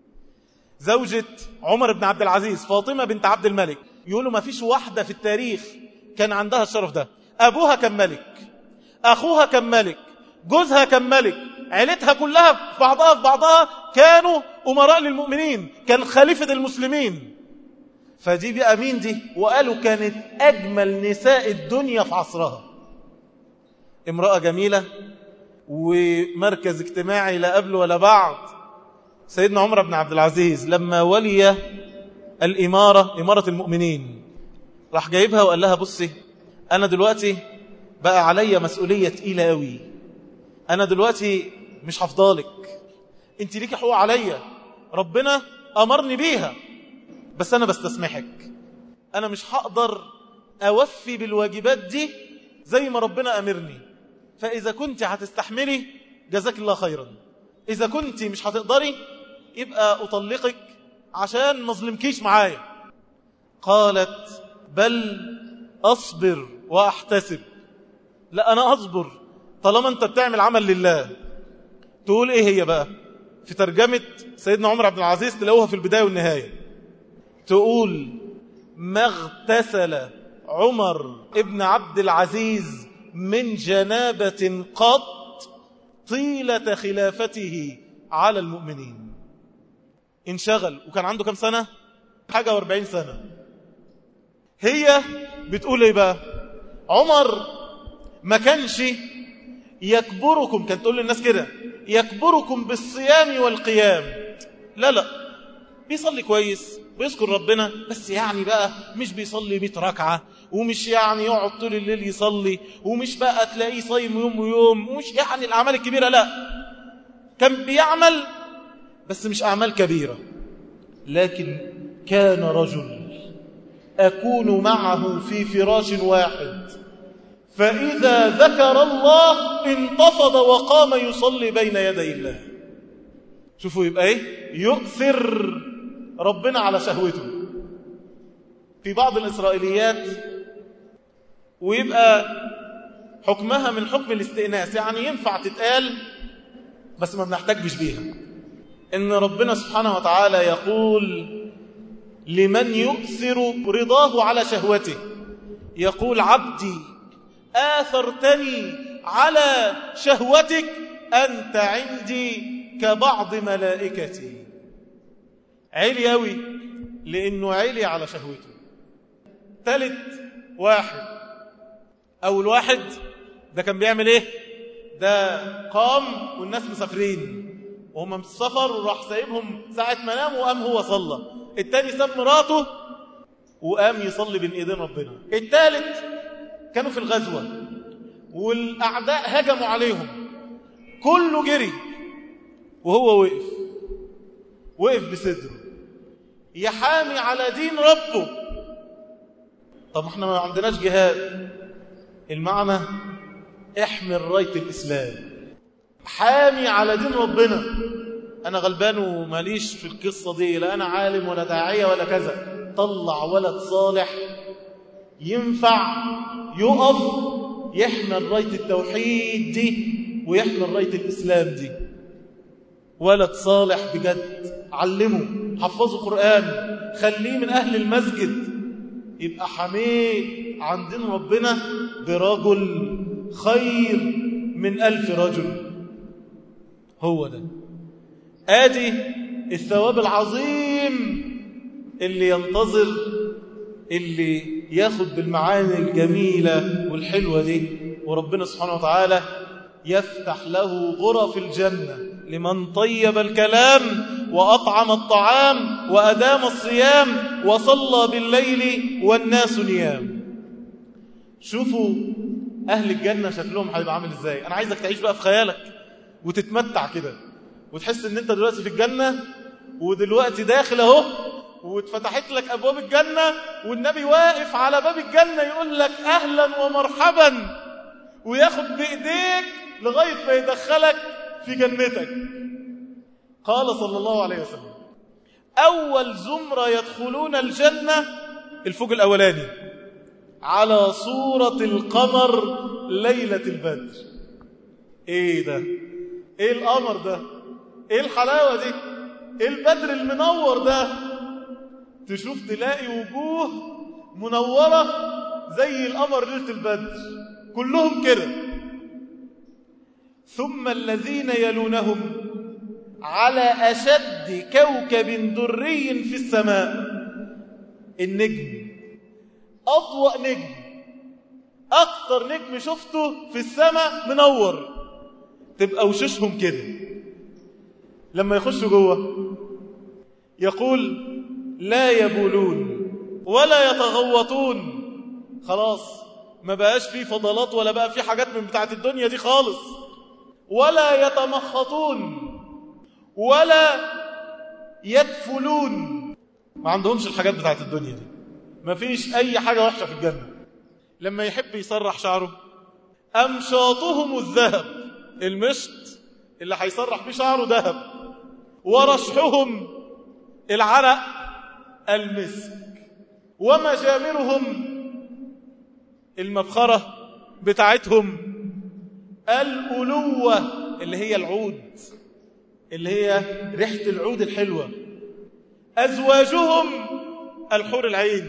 زوجة عمر بن عبد العزيز فاطمة بنت عبد الملك يقولوا ما فيش واحدة في التاريخ كان عندها الشرف ده أبوها كان ملك أخوها كان ملك جوزها كان ملك عيلتها كلها في بعضها في بعضها كانوا أمراء للمؤمنين كان خليفة المسلمين فدي بقى مين دي وقالوا كانت أجمل نساء الدنيا في عصرها امرأة جميلة ومركز اجتماعي لا قبل ولا بعد سيدنا عمر بن عبد العزيز لما ولي الإمارة إمارة المؤمنين راح جايبها وقال لها بصي أنا دلوقتي بقى عليا مسؤولية تقيلة قوي أنا دلوقتي مش هفضلك أنت ليكي حقوق عليا ربنا أمرني بيها بس أنا بستسمحك أنا مش هقدر أوفي بالواجبات دي زي ما ربنا أمرني فإذا كنت هتستحملي جزاك الله خيرا إذا كنت مش هتقدري يبقى أطلقك عشان ما ظلمكيش معايا قالت بل أصبر وأحتسب لا أنا أصبر طالما أنت بتعمل عمل لله تقول إيه هي بقى في ترجمة سيدنا عمر عبد العزيز تلاقوها في البداية والنهاية تقول ما اغتسل عمر ابن عبد العزيز من جنابة قط طيلة خلافته على المؤمنين انشغل وكان عنده كم سنة حاجة واربعين سنة هي بتقول ايه بقى عمر ما كانش يكبركم كانت تقول للناس كده يكبركم بالصيام والقيام لا لا بيصلي كويس بيذكر ربنا بس يعني بقى مش بيصلي 100 ركعة ومش يعني يقعد طول الليل يصلي ومش بقى تلاقيه صايم يوم ويوم ومش يعني الأعمال الكبيرة لا كان بيعمل بس مش أعمال كبيرة لكن كان رجل أكون معه في فراش واحد فإذا ذكر الله انتفض وقام يصلي بين يدي الله شوفوا يبقى ايه يؤثر ربنا على شهوته في بعض الإسرائيليات ويبقى حكمها من حكم الاستئناس يعني ينفع تتقال بس ما بنحتاجش بيها إن ربنا سبحانه وتعالى يقول لمن يؤثر رضاه على شهوته يقول عبدي آثرتني على شهوتك أنت عندي كبعض ملائكتي عالي أوي لأنه عالي على شهوته ثالث واحد أول واحد ده كان بيعمل إيه ده قام والناس مسافرين وهم من السفر وراح سايبهم ساعة ما نام وقام هو صلى التاني ساب مراته وقام يصلي بين ايدين ربنا الثالث كانوا في الغزوة والأعداء هجموا عليهم كله جري وهو وقف وقف بصدره يحامي على دين ربه طب احنا ما عندناش جهاد المعنى احمل راية الإسلام حامي على دين ربنا أنا غلبان وماليش في القصة دي لا أنا عالم ولا داعية ولا كذا طلع ولد صالح ينفع يقف يحمل راية التوحيد دي ويحمل راية الإسلام دي ولد صالح بجد علمه حفظه قرآن خليه من أهل المسجد يبقى حميه عن دين ربنا برجل خير من ألف رجل هو ده آدي الثواب العظيم اللي ينتظر اللي ياخد بالمعاني الجميلة والحلوة دي وربنا سبحانه وتعالى يفتح له غرف الجنة لمن طيب الكلام وأطعم الطعام وأدام الصيام وصلى بالليل والناس نيام شوفوا أهل الجنة شكلهم هيبقى عامل إزاي أنا عايزك تعيش بقى في خيالك وتتمتع كده وتحس إن أنت دلوقتي في الجنة ودلوقتي داخل أهو واتفتحت لك أبواب الجنة والنبي واقف على باب الجنة يقول لك أهلا ومرحبا وياخد بإيديك لغاية ما يدخلك في جنتك قال صلى الله عليه وسلم أول زمرة يدخلون الجنة الفوج الأولاني على صورة القمر ليلة البدر ايه ده ايه القمر ده ايه الحلاوة دي ايه البدر المنور ده تشوف تلاقي وجوه منورة زي القمر ليلة البدر كلهم كده ثم الذين يلونهم على أشد كوكب دري في السماء النجم أضوأ نجم أكتر نجم شفته في السماء منور تبقى وشوشهم كده لما يخشوا جوه يقول لا يبولون ولا يتغوطون خلاص ما بقاش فيه فضلات ولا بقى فيه حاجات من بتاعت الدنيا دي خالص ولا يتمخطون ولا يدفلون ما عندهمش الحاجات بتاعت الدنيا دي ما فيش أي حاجة وحشة في الجنة لما يحب يسرح شعره أمشاطهم الذهب المشط اللي هيسرح بيه شعره ذهب ورشحهم العرق المسك ومجامرهم المبخرة بتاعتهم الألوة اللي هي العود اللي هي ريحة العود الحلوة أزواجهم الحور العين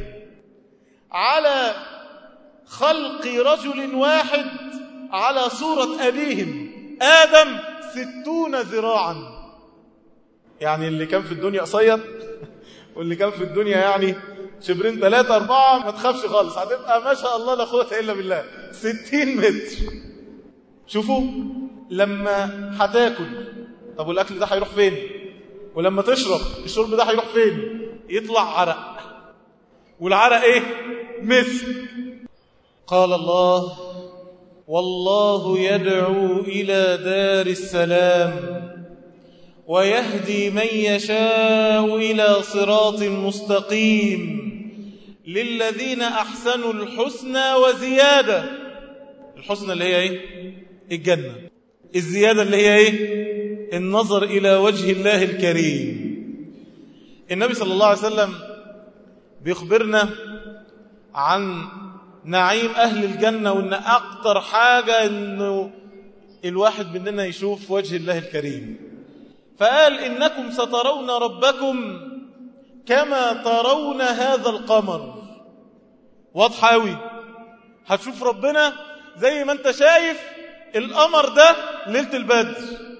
على خلق رجل واحد على صورة أبيهم آدم ستون ذراعا يعني اللي كان في الدنيا قصير واللي كان في الدنيا يعني شبرين ثلاثة أربعة ما تخافش خالص هتبقى ما شاء الله لا قوة إلا بالله ستين متر شوفوا لما هتاكل طب والأكل ده هيروح فين ولما تشرب الشرب ده هيروح فين يطلع عرق والعرق ايه مسك قال الله والله يدعو إلى دار السلام ويهدي من يشاء إلى صراط مستقيم للذين أحسنوا الحسنى وزيادة الحسنى اللي هي إيه؟ الجنة الزيادة اللي هي إيه؟ النظر إلى وجه الله الكريم النبي صلى الله عليه وسلم بيخبرنا عن نعيم أهل الجنة وأن أكتر حاجة أنه الواحد مننا يشوف وجه الله الكريم فقال إنكم سترون ربكم كما ترون هذا القمر واضح أوي هتشوف ربنا زي ما انت شايف القمر ده ليلة البدر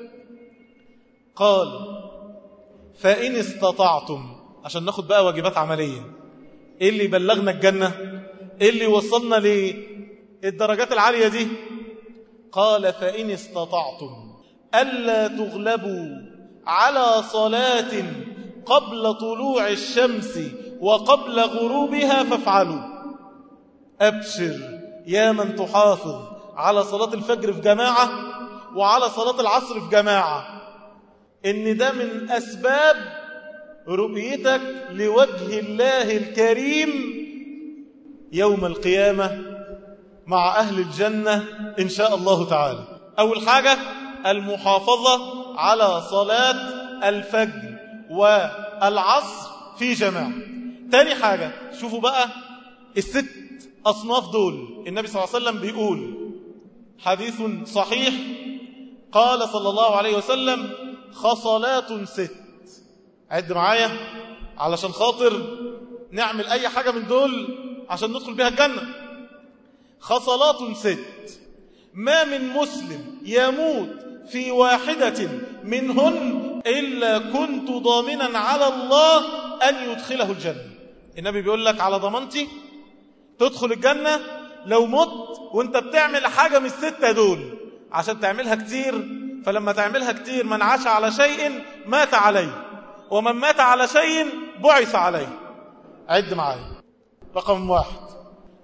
قال فإن استطعتم عشان ناخد بقى واجبات عملية إيه اللي بلغنا الجنة إيه اللي وصلنا للدرجات العالية دي قال فإن استطعتم ألا تغلبوا على صلاة قبل طلوع الشمس وقبل غروبها فافعلوا أبشر يا من تحافظ على صلاة الفجر في جماعة وعلى صلاة العصر في جماعة إن ده من أسباب رؤيتك لوجه الله الكريم يوم القيامة مع أهل الجنة إن شاء الله تعالى أول حاجة المحافظة على صلاة الفجر والعصر في جماعة تاني حاجة شوفوا بقى الست أصناف دول النبي صلى الله عليه وسلم بيقول حديث صحيح قال صلى الله عليه وسلم خصلات ست عد معايا علشان خاطر نعمل أي حاجة من دول عشان ندخل بها الجنة خصلات ست ما من مسلم يموت في واحدة منهن إلا كنت ضامنا على الله أن يدخله الجنة النبي بيقول لك على ضمانتي تدخل الجنة لو مت وانت بتعمل حاجة من الستة دول عشان تعملها كتير فلما تعملها كتير من عاش على شيء مات عليه ومن مات على شيء بعث عليه عد معايا رقم واحد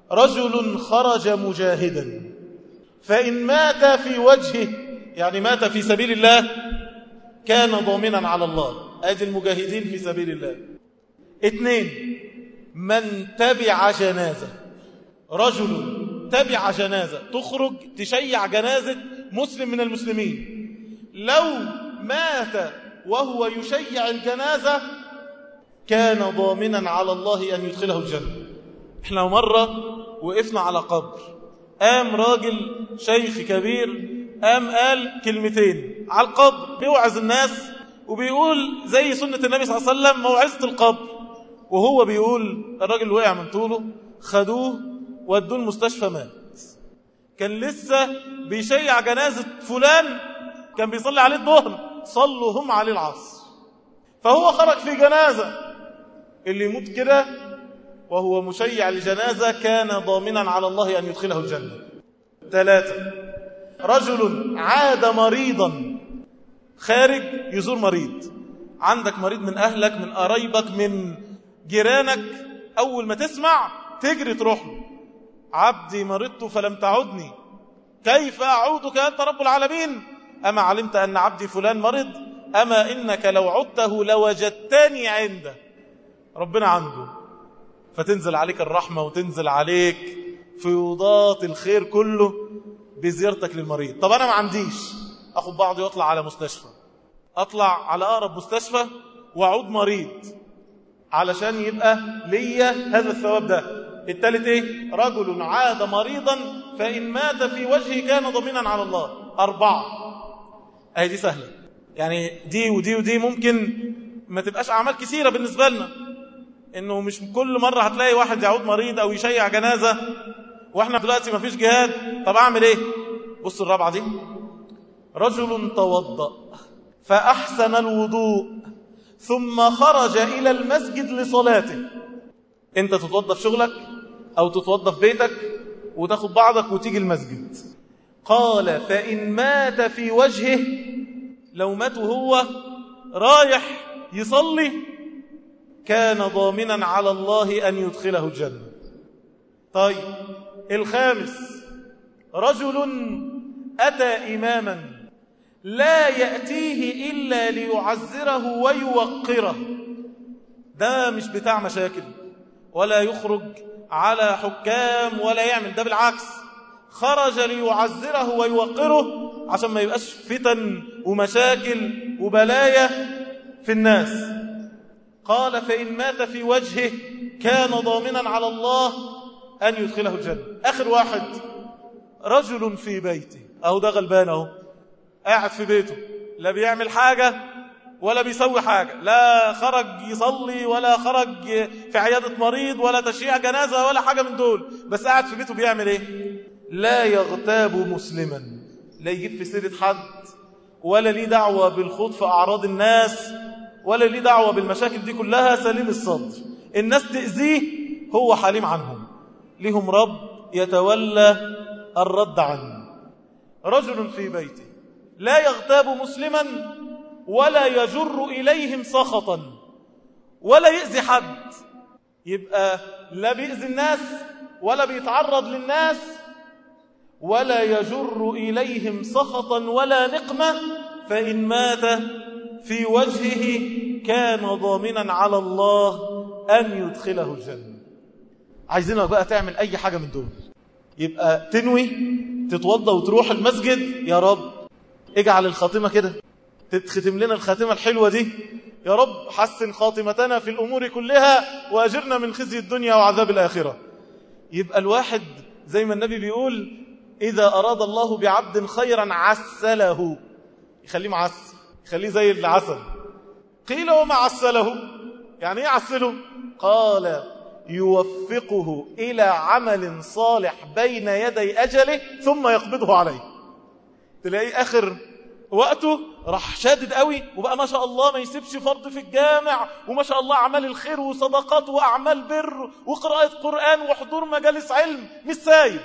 رجل خرج مجاهدا فإن مات في وجهه يعني مات في سبيل الله كان ضامنا على الله أدي المجاهدين في سبيل الله اثنين من تبع جنازة رجل تبع جنازة تخرج تشيع جنازة مسلم من المسلمين لو مات وهو يشيع الجنازة كان ضامنا على الله أن يدخله الجنة احنا مرة وقفنا على قبر قام راجل شيخ كبير قام قال كلمتين على القبر بيوعظ الناس وبيقول زي سنة النبي صلى الله عليه وسلم موعظة القبر وهو بيقول الراجل وقع من طوله خدوه ودوه المستشفى مات كان لسه بيشيع جنازة فلان كان بيصلي عليه الظهر صلوا هم عليه العصر فهو خرج في جنازة اللي يموت كده وهو مشيع لجنازة كان ضامنا على الله أن يدخله الجنة ثلاثة رجل عاد مريضا خارج يزور مريض عندك مريض من أهلك من قرايبك من جيرانك أول ما تسمع تجري تروح له عبدي مرضت فلم تعدني كيف أعودك أنت رب العالمين أما علمت أن عبدي فلان مرض أما إنك لو عدته لوجدتني عنده ربنا عنده فتنزل عليك الرحمة وتنزل عليك فيوضات الخير كله بزيارتك للمريض طب أنا ما عنديش أخذ بعضي وأطلع على مستشفى أطلع على أقرب مستشفى وأعود مريض علشان يبقى ليا هذا الثواب ده الثالث ايه رجل عاد مريضا فإن مات في وجهه كان ضمينا على الله أربعة أهي دي سهلة يعني دي ودي ودي ممكن ما تبقاش أعمال كثيرة بالنسبة لنا إنه مش كل مرة هتلاقي واحد يعود مريض أو يشيع جنازة وإحنا دلوقتي ما فيش جهاد طب أعمل إيه بص الرابعة دي رجل توضأ فأحسن الوضوء ثم خرج إلى المسجد لصلاته أنت تتوضى في شغلك أو تتوضى في بيتك وتاخد بعضك وتيجي المسجد قال فإن مات في وجهه لو مات وهو رايح يصلي كان ضامنا على الله أن يدخله الجنة طيب الخامس رجل أتى إماما لا يأتيه إلا ليعزره ويوقره ده مش بتاع مشاكل ولا يخرج على حكام ولا يعمل ده بالعكس خرج ليعزره ويوقره عشان ما يبقاش فتن ومشاكل وبلايا في الناس قال فإن مات في وجهه كان ضامنا على الله أن يدخله الجنة آخر واحد رجل في بيته أهو ده غلبان أهو قاعد في بيته لا بيعمل حاجة ولا بيسوي حاجة لا خرج يصلي ولا خرج في عيادة مريض ولا تشييع جنازة ولا حاجة من دول بس قاعد في بيته بيعمل ايه لا يغتاب مسلما لا يجيب في سيرة حد ولا ليه دعوة بالخوض في أعراض الناس ولا ليه دعوة بالمشاكل دي كلها سليم الصدر الناس تأذيه هو حليم عنهم لهم رب يتولى الرد عنه رجل في بيته لا يغتاب مسلما ولا يجر إليهم سخطا ولا يأذي حد يبقى لا بيأذي الناس ولا بيتعرض للناس ولا يجر إليهم سخطا ولا نقمة فإن مات في وجهه كان ضامنا على الله أن يدخله الجنة عايزينك بقى تعمل أي حاجة من دول يبقى تنوي تتوضى وتروح المسجد يا رب اجعل الخاتمة كده تتختم لنا الخاتمة الحلوة دي يا رب حسن خاتمتنا في الأمور كلها وأجرنا من خزي الدنيا وعذاب الآخرة يبقى الواحد زي ما النبي بيقول إذا أراد الله بعبد خيرا عسله يخليه معسل يخليه زي العسل قيل وما عسله يعني ايه عسله قال يوفقه إلى عمل صالح بين يدي أجله ثم يقبضه عليه تلاقيه آخر وقته راح شادد قوي وبقى ما شاء الله ما يسيبش فرض في الجامع وما شاء الله أعمال الخير وصدقات وأعمال بر وقراءة قرآن وحضور مجالس علم مش سايب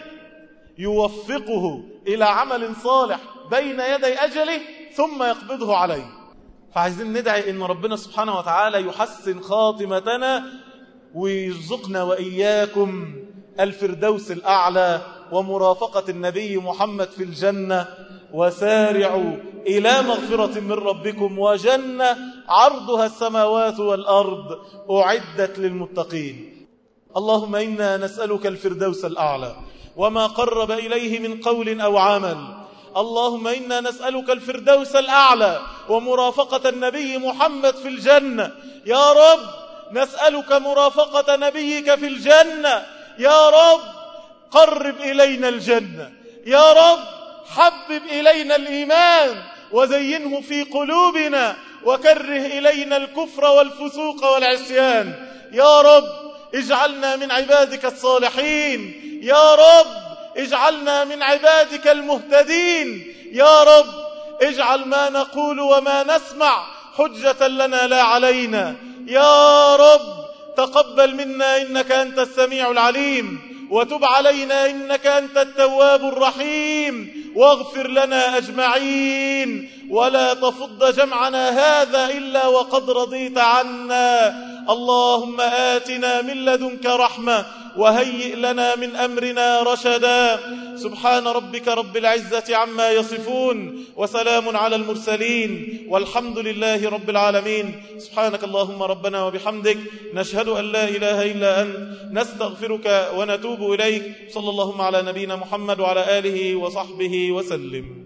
يوفقه إلى عمل صالح بين يدي أجله ثم يقبضه عليه فعايزين ندعي إن ربنا سبحانه وتعالى يحسن خاتمتنا ويرزقنا وإياكم الفردوس الأعلى ومرافقة النبي محمد في الجنة وسارعوا إلى مغفرة من ربكم وجنة عرضها السماوات والأرض أعدت للمتقين اللهم إنا نسألك الفردوس الأعلى وما قرب إليه من قول أو عمل اللهم إنا نسألك الفردوس الأعلى ومرافقة النبي محمد في الجنة يا رب نسألك مرافقة نبيك في الجنة يا رب قرب إلينا الجنة يا رب حبب إلينا الإيمان وزينه في قلوبنا وكره إلينا الكفر والفسوق والعصيان يا رب اجعلنا من عبادك الصالحين يا رب اجعلنا من عبادك المهتدين يا رب اجعل ما نقول وما نسمع حجة لنا لا علينا يا رب تقبل منا إنك أنت السميع العليم وتب علينا إنك أنت التواب الرحيم واغفر لنا أجمعين ولا تفض جمعنا هذا إلا وقد رضيت عنا اللهم آتنا من لدنك رحمة وهيئ لنا من أمرنا رشدا سبحان ربك رب العزة عما يصفون وسلام على المرسلين والحمد لله رب العالمين سبحانك اللهم ربنا وبحمدك نشهد أن لا إله إلا أنت نستغفرك ونتوب إليك صلى اللهم على نبينا محمد وعلى آله وصحبه وسلم